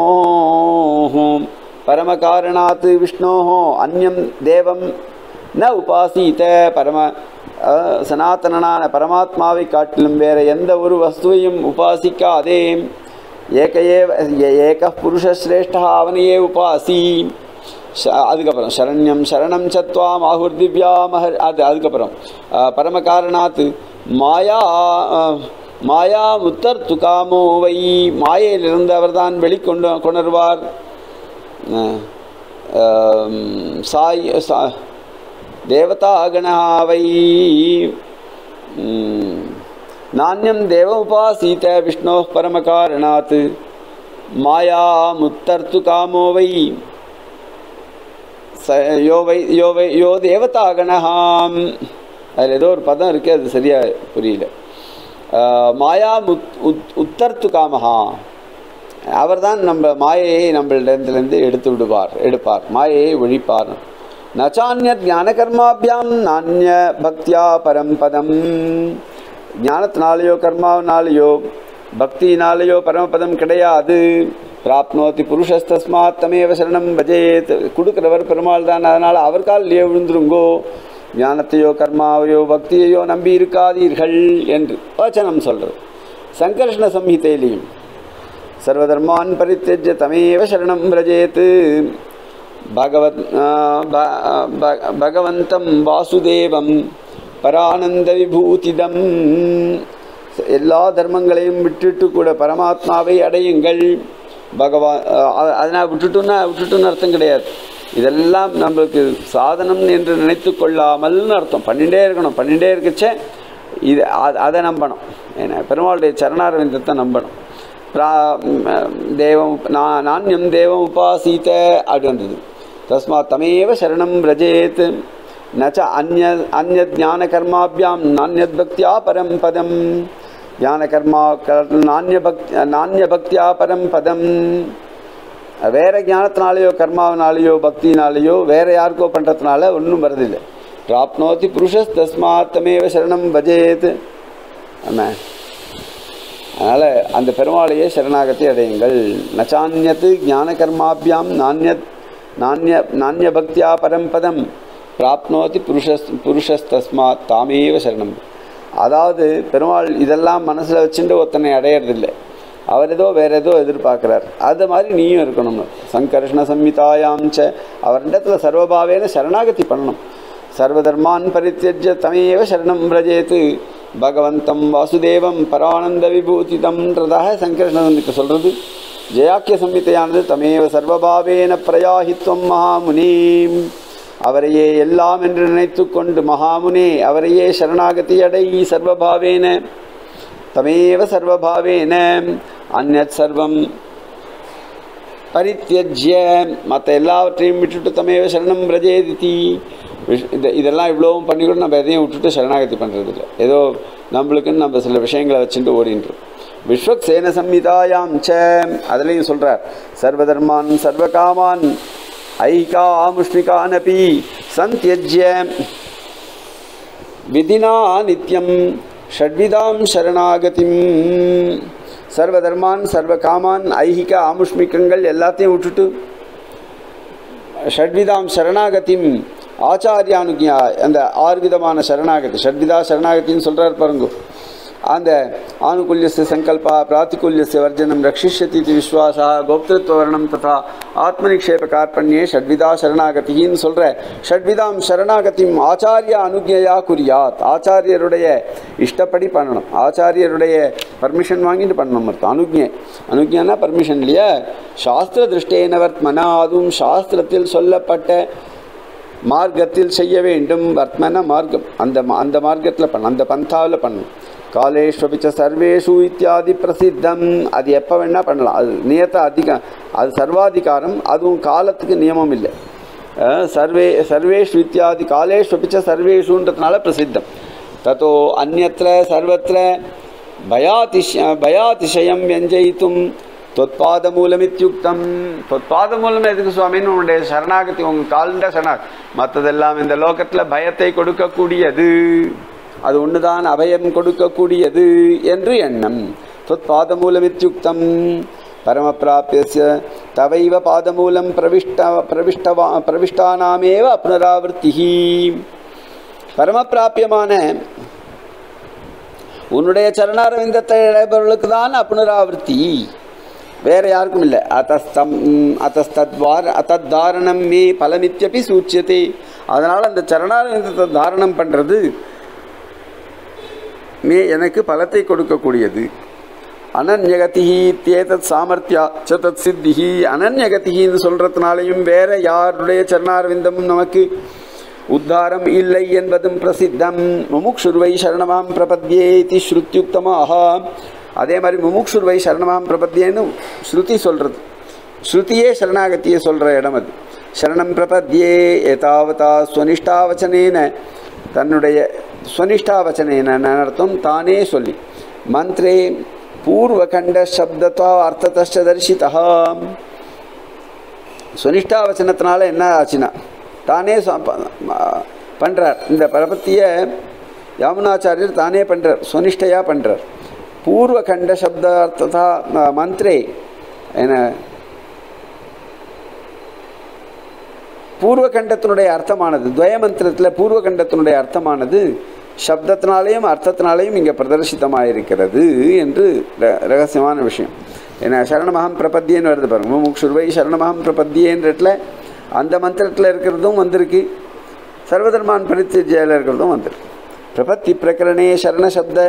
பரமகாரணாத் விஷ்ணோ அந்யம் தேவம் ந உபாசீத பரம அஹ், சனாதனனான பரமாத்மாவை காட்டிலும் வேற எந்த ஒரு வஸ்துவையும் உபாசிக்காதே ஏகையே ஏக புருஷ சிரேஷ்டா அவனையே உபாசி ச- அதுக்கப்புறம் சரண்யம் சரணம் சத்வாம் ஆகுர் திவ்யா மஹர் அது அதுக்கப்புறம் அஹ், பரமகாரணாத் மாயா அஹ், மாயா முத்தர் துகாமோ வை மாயையிலிருந்து அவர்தான் வெளிக்கொண்டு கொணர்வார் அஹ், ஆம், சாய் சா தேவதாகணா வை ம், நானியம் தேவமுபாசீத விஷ்ணோ பரமகாரணாத் மாயா முத்தர்த்து காமோ வை ச யோ வை யோ வை யோ தேவதாகணஹாம் அதில் ஏதோ ஒரு பதம் இருக்குது அது சரியா புரியல ஆஹ், மாயா முத் உத் உத்தர்த்து காமஹா அவர்தான் நம்ம மாயையை நம்மளிடத்திலிருந்து எடுத்து விடுவார் எடுப்பார் மாயையை ஒழிப்பார் நச்சான்ய ஞான கர்மாபியாம் நானிய பக்தியா பரம்பதம் ஞானத்தினாலேயோ கர்மாவினாலேயோ பக்தியினாலேயோ பரமபதம் கிடையாது பிராப்னோதி புருஷஸ்தஸ்மாத் தமேவ சரணம் பஜேத் கொடுக்கிறவர் பெருமாள் தான் அதனால் அவர் காலிலே விழுந்துருங்கோ ஞானத்தையோ கர்மாவையோ பக்தியையோ நம்பி இருக்காதீர்கள் என்று வச்சனம் சொல்றது சங்கர்ஷ்ண சம்ஹிதையிலையும் सर्वधर्मान् परित्यज्य तमेव शरणं व्रजेत् भगवत् भ- भ- भगवन्तं वासुदेवं பரானந்தவிபூதிதம் எல்லா தர்மங்களையும் விட்டுட்டு கூட பரமாத்மாவை அடையுங்கள் பகவான் அதனால் விட்டுட்டுன்னா விட்டுட்டுன்னு அர்த்தம் கிடையாது இதெல்லாம் நம்மளுக்கு சாதனம் என்று நினைத்து கொள்ளாமல்னு அர்த்தம் பண்ணிகிட்டே இருக்கணும் பண்ணிகிட்டே இருக்கச்சே இது அ- அதை நம்பணும் ஏன்னா பெருமாளுடைய சரணாரவிந்தத்தை நம்பணும் பிரா ம், தேவம் நா- நானியம் தேவம் உபாசீத அப்படி வந்தது தஸ்மாத் தமேவ சரணம் விரஜேத் நச்ச அந்ய அந்ய ஞான கர்மாபியாம் நானியத் பக்தியா பரம் பதம் ஞான கர்மா க- நானிய பக் நானிய பக்தியா பரம் பதம் வேற ஞானத்தினாலேயோ கர்மாவினாலேயோ பக்தினாலேயோ வேற யாருக்கோ பண்ணுறதுனால ஒன்றும் வருதில்லை பிராப்னோதி புருஷஸ் தஸ்மாத் தமேவ சரணம் பஜேத் ஆமாம் அதனால் அந்த பெருமாளையே சரணாகத்தை அடையுங்கள் நச்சான்யத்து ஞான கர்மாபியாம் நானியத் நானிய நானிய பக்தியா பரம்பதம் பிராப்னோதி புருஷஸ் புருஷஸ் தஸ்மாத் தாமேவ சரணம் அதாவது பெருமாள் இதெல்லாம் மனசில் வச்சுட்டு ஒருத்தனை அடையிறதில்லை அவர் ஏதோ வேற ஏதோ எதிர்பார்க்குறார் அது மாதிரி நீயும் இருக்கணும் சங்கர்ஷ்ண சம்மிதாயாம் ச அவரிடத்துல சர்வபாவேன சரணாகதி பண்ணணும் சர்வதர்மான் பரித்தியஜ்ய தமேவ சரணம் விரஜேத்து பகவந்தம் வாசுதேவம் பரானந்த விபூதிதம்ன்றதாக சங்கர்ஷ்ணனுக்கு சொல்கிறது ஜெயாக்கிய சம்மிதையானது தமேவ சர்வபாவேன பிரயாகித்வம் மகாமுனீம் அவரையே எல்லாம் என்று நினைத்து கொண்டு மகாமுனே அவரையே சரணாகதி அடை சர்வபாவேன தமேவ சர்வபாவேன அந்நத் சர்வம் பரித்தியஜ்ய மற்ற எல்லாவற்றையும் விட்டுட்டு தமேவ சரணம் பிரஜேதித்தி விஷ்- இது இதெல்லாம் இவ்வளவும் பண்ணி கூட நம்ம எதையும் விட்டுட்டு சரணாகதி பண்ணுறது இல்லை ஏதோ நம்மளுக்குன்னு நம்ம சில விஷயங்களை வச்சுட்டு ஓடின்றோம் விஸ்வக்சேன சம்ஹிதாயாம் ச அதுலேயும் சொல்கிறார் சர்வதர்மான் சர்வகாமான் ஐகா முஷ்மிகானபி சந்தியஜ்ய விதினா நித்யம் ஷட்விதாம் சரணாகதிம் சர்வதர்மான் சர்வகாமான் ஐகிக ஆமுஷ்மிகங்கள் எல்லாத்தையும் விட்டுட்டு ஷட்விதாம் சரணாகதிம் ஆச்சாரியானுக்கியா அந்த ஆறு விதமான சரணாகதி ஷட்விதா சரணாகத்தின்னு சொல்கிறார் பாருங்க அந்த ஆனுகூல்யஸ்ய சங்கல்பா பிராத்திகூல்யஸ்ய வர்ஜனம் ரக்ஷிஷ்யதி இது விஸ்வாசா கோப்திருத்வர்ணம் ததா ஆத்மநிக்ஷேப கார்பண்யே ஷட்விதா சரணாகதின்னு சொல்கிற ஷட்விதாம் சரணாகதியும் ஆச்சாரிய அனுஜையா குறியாத் ஆச்சாரியருடைய இஷ்டப்படி பண்ணணும் ஆச்சாரியருடைய பர்மிஷன் வாங்கிட்டு பண்ணணும் அர்த்தம் அனுஜை அனுஜைனா பர்மிஷன் இல்லையா சாஸ்திர திருஷ்டேன வர்த்மனா அதுவும் சாஸ்திரத்தில் சொல்லப்பட்ட மார்க்கத்தில் செய்ய வேண்டும் வர்த்மன மார்க்கம் அந்த மா- அந்த மார்க்கத்தில் பண்ணணும் அந்த பந்தாவில் பண்ணணும் காலேஷ்வபி ச சர்வேஷு இத்தியாதி பிரசித்தம் அது எப்போ வேணால் பண்ணலாம் அது நியத்த அதிக அது சர்வாதிகாரம் அதுவும் காலத்துக்கு நியமம் இல்லை அஹ் சர்வே சர்வேஷு இத்தியாதி காலேஷ்வபி ச சர்வேஷுன்றதுனால பிரசித்தம் தத்தோ அந்நத்திர சர்வத்திர பயாதிஷ பயாதிசயம் வியஞ்சயித்தும் தொத்பாதமூலமித்யுக்தம் தொத்பாதமூலம் எதுக்கு சுவாமின்னு உன்னுடைய சரணாகதி உங்கள் கால்ண்ட சரணா மற்றதெல்லாம் இந்த லோகத்தில் பயத்தை கொடுக்கக்கூடியது அது ஒன்றுதான் அபயம் கொடுக்கக்கூடியது என்று எண்ணம் தொத்பாதமூலமித்யுக்தம் பரமப்பிராபியஸ்ய தவைவ பாதமூலம் பிரவிஷ்ட பிரவிஷ்டவா பிரவிஷ்டானாமேவ புனராவர்த்திஹி பரமப்பிராபியமான உன்னுடைய சரணாரவிந்தத்தை இடைபவர்களுக்கு தான் அப்புனராவர்த்தி வேற யாருக்கும் இல்லை அத்தஸ்தம் அத்தஸ்தத்வார அத்தத்தாரணம் மே பலமித்யபி சூச்சியதே அதனால் அந்த சரணாரவிந்தத்தை தாரணம் பண்ணுறது மே எனக்கு பலத்தை கொடுக்கக்கூடியது அனன்யகதிஹி தேதத் சாமர்த்தியா ச தத் சித்திஹி அனன்யகதிஹின்னு சொல்கிறதுனாலையும் வேற யாருடைய சரணாரவிந்தமும் நமக்கு உத்தாரம் இல்லை என்பதும் பிரசித்தம் முமுக்ஷுர்வை சரணமாம் பிரபத்யேதி ஸ்ருத்யுக்தமாக அதே மாதிரி முமுக்ஷுர்வை சரணமாம் பிரபத்யேன்னு ஸ்ருதி சொல்கிறது ஸ்ருதியே சரணாகத்தியை சொல்கிற இடம் அது சரணம் பிரபத்யே ஏதாவதா ஸ்வனிஷ்டாவச்சனேன தன்னுடைய ஸ்வனிஷ்டாவச்சனேன அர்த்தம் தானே சொல்லி மந்திரே பூர்வகண்ட சப்தத்தா அர்த்தத்த தரிசிதா சுனிஷ்டாவச்சனத்தினால என்ன ஆச்சுன்னா தானே பண்ணுறார் இந்த பிரபத்தியை யாமுனாச்சாரியர் தானே பண்ணுறார் சுனிஷ்டையாக பண்ணுறார் பூர்வகண்ட சப்த அர்த்ததா மந்திரே என்ன பூர்வகண்டத்தினுடைய அர்த்தமானது துவயமந்திரத்தில் பூர்வகண்டத்தினுடைய அர்த்தமானது சப்தத்தினாலேயும் அர்த்தத்தினாலேயும் இங்கே பிரதர்சித்தமாக இருக்கிறது என்று ர- ரகசியமான விஷயம் ஏன்னா சரணமகம் பிரபத்தியன்னு வருது பாருங்க முமுக்ஷுர்வை சரணமகம் பிரபத்தியன்றதுல அந்த மந்திரத்தில் இருக்கிறதும் வந்திருக்கு சர்வதர்மான் பரித்தியஜையில் இருக்கிறதும் வந்திருக்கு பிரபத்தி பிரகரணே சரணசப்த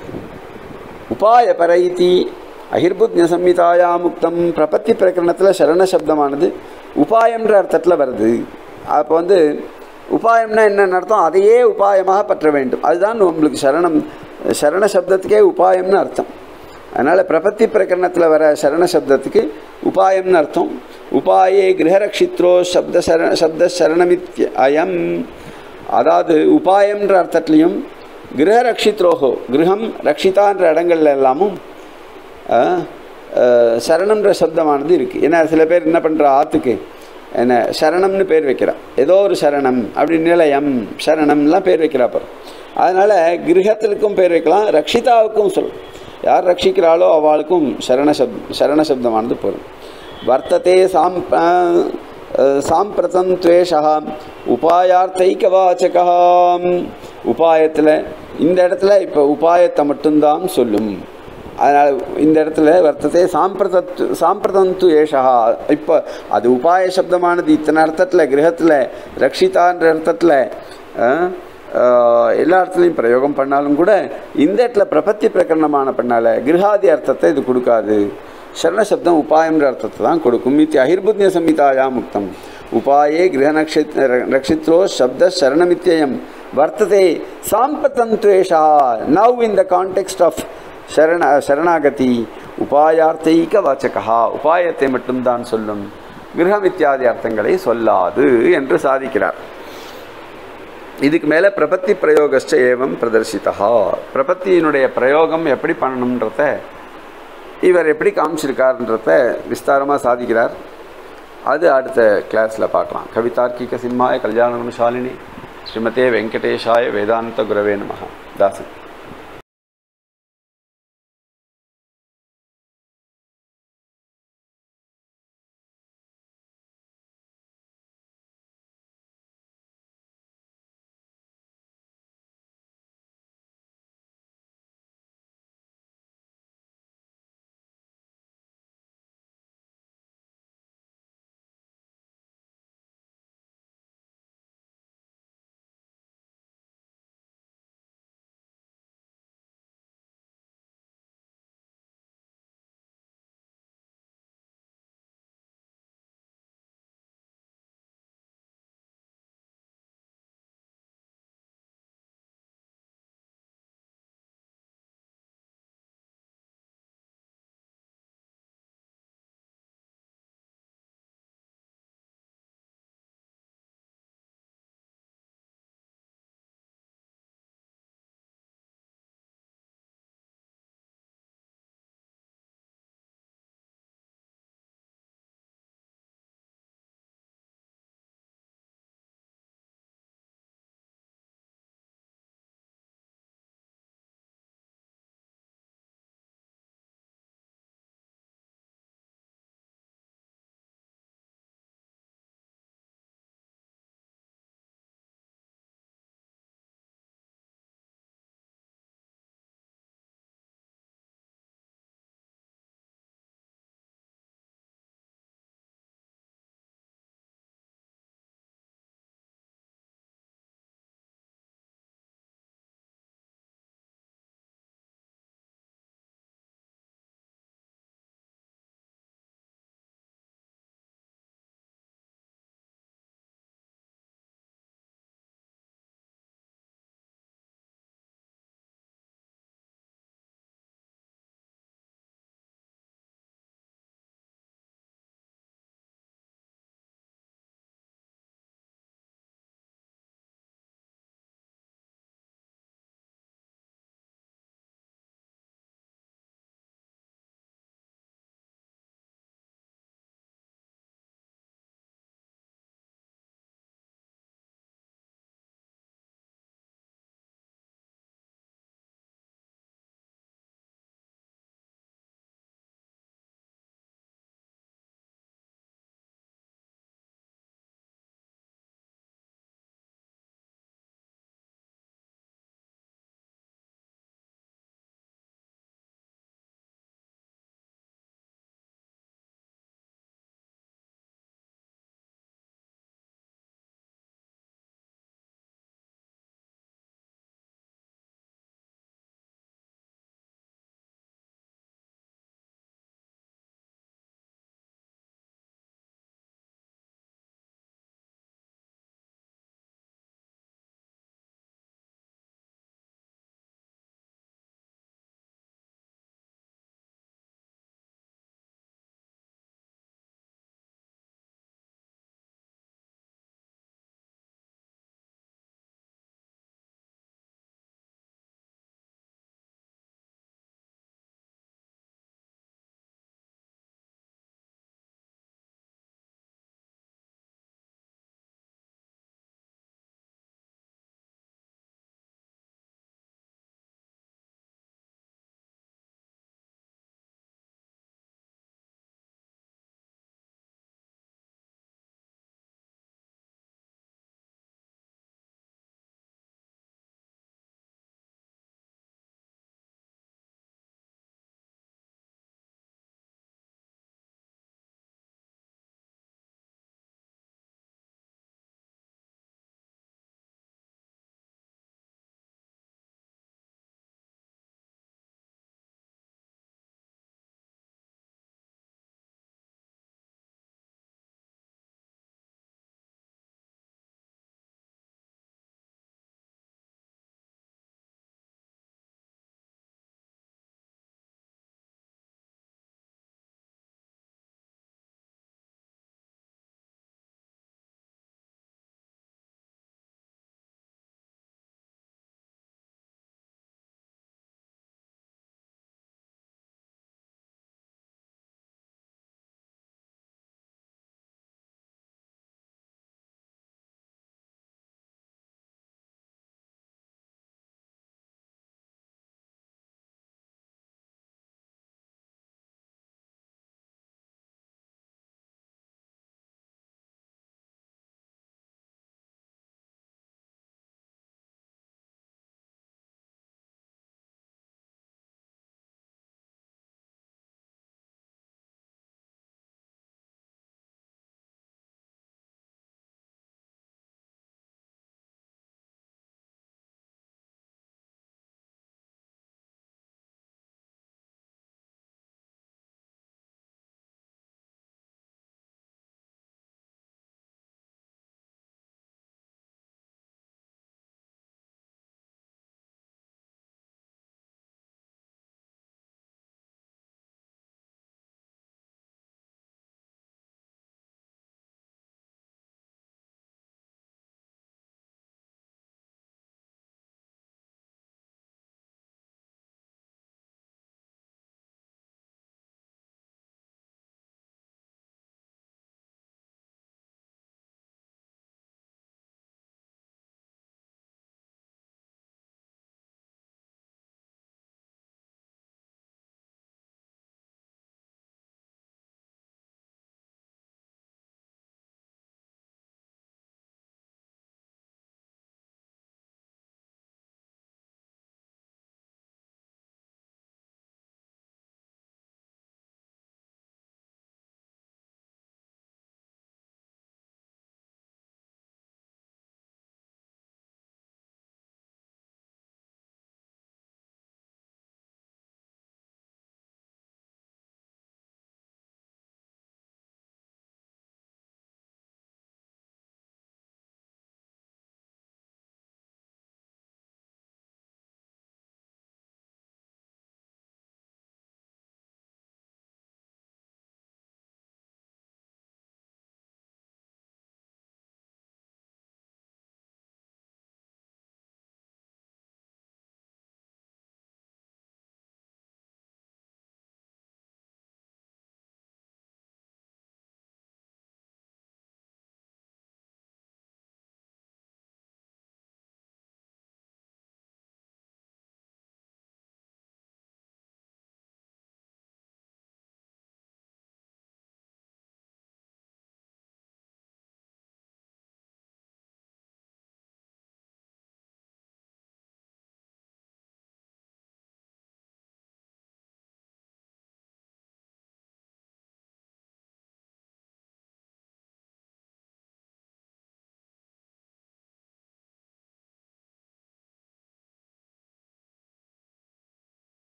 உபாய பரைத்தி அகிர்புத்ய சம்ஹிதாயா முக்தம் பிரபத்தி பிரகரணத்தில் சரண சப்தமானது உபாயம்ன்ற அர்த்தத்தில் வருது அப்போ வந்து உபாயம்னா என்னென்ன அர்த்தம் அதையே உபாயமாக பற்ற வேண்டும் அதுதான் உங்களுக்கு சரணம் சரண சப்தத்துக்கே உபாயம்னு அர்த்தம் அதனால் பிரபத்தி பிரகரணத்தில் வர சரண சப்தத்துக்கு உபாயம்னு அர்த்தம் உபாயே கிரகரக்ஷித்ரோ சப்த சரண சப்த சரணமித்ய அயம் அதாவது உபாயம்ன்ற அர்த்தத்துலேயும் கிரக ரக்ஷித்ரோஹோ கிரகம் ரக்ஷிதான்ற இடங்கள்ல எல்லாமும் அஹ், அஹ், சரணம்ன்ற சப்தமானது இருக்குது ஏன்னா சில பேர் என்ன பண்ணுறா ஆற்றுக்கு என்ன சரணம்னு பேர் வைக்கிறா ஏதோ ஒரு சரணம் அப்படி நிலையம் சரணம்லாம் பேர் வைக்கிறா பாரு அதனால் கிரகத்திற்கும் பேர் வைக்கலாம் ரக்ஷிதாவுக்கும் சொல் யார் ரட்சிக்கிறாளோ அவளுக்கும் சரண சப் சரண சப்தமானது போகும் வர்த்ததே சாம் சாம்பிரதம் துவேஷா உபாயார்த்தைக்கவாச்சகா உபாயத்தில் இந்த இடத்துல இப்போ உபாயத்தை மட்டும்தான் சொல்லும் அதனால் இந்த இடத்துல வர்த்தத்தை சாம்பிரதத்து சாம்பிரதந்து ஏஷா இப்போ அது உபாய சப்தமானது இத்தனை அர்த்தத்தில் கிரகத்தில் ரக்ஷிதான்ற அர்த்தத்தில் அஹ், ஆஹ், எல்லா இடத்துலையும் பிரயோகம் பண்ணாலும் கூட இந்த இடத்துல பிரபத்தி பிரகரணமான பண்ணால கிரகாதி அர்த்தத்தை இது கொடுக்காது சரண சப்தம் உபாயம்ன்ற அர்த்தத்தை தான் கொடுக்கும் இத்தி அகிர்புத்ய சம்ஹிதாயா முக்தம் உபாயே கிரக நக்ஷித் நக்ஷித்ரோ சப்த சரணமித்யயம் வர்த்ததே சாம்பத்தந்த்வேஷா now in the context of சரண சரணாகதி உபாயார்த்தைக வாச்சகா உபாயத்தை மட்டும்தான் சொல்லும் கிரகம் இத்தியாதி அர்த்தங்களை சொல்லாது என்று சாதிக்கிறார் இதுக்கு மேலே பிரபத்தி பிரயோகஸ்ச ஏவம் பிரதர்சிதா பிரபத்தியினுடைய பிரயோகம் எப்படி பண்ணணுன்றத இவர் எப்படி காமிச்சிருக்காருன்றத விஸ்தாரமாக சாதிக்கிறார் அது அடுத்த கிளாஸில் பார்க்கலாம் கவிதார்க்கிக சிம்மாய கல்யாண குணசாலினி ஸ்ரீமதே வெங்கடேஷாய வேதாந்த குரவே நமः தாசன்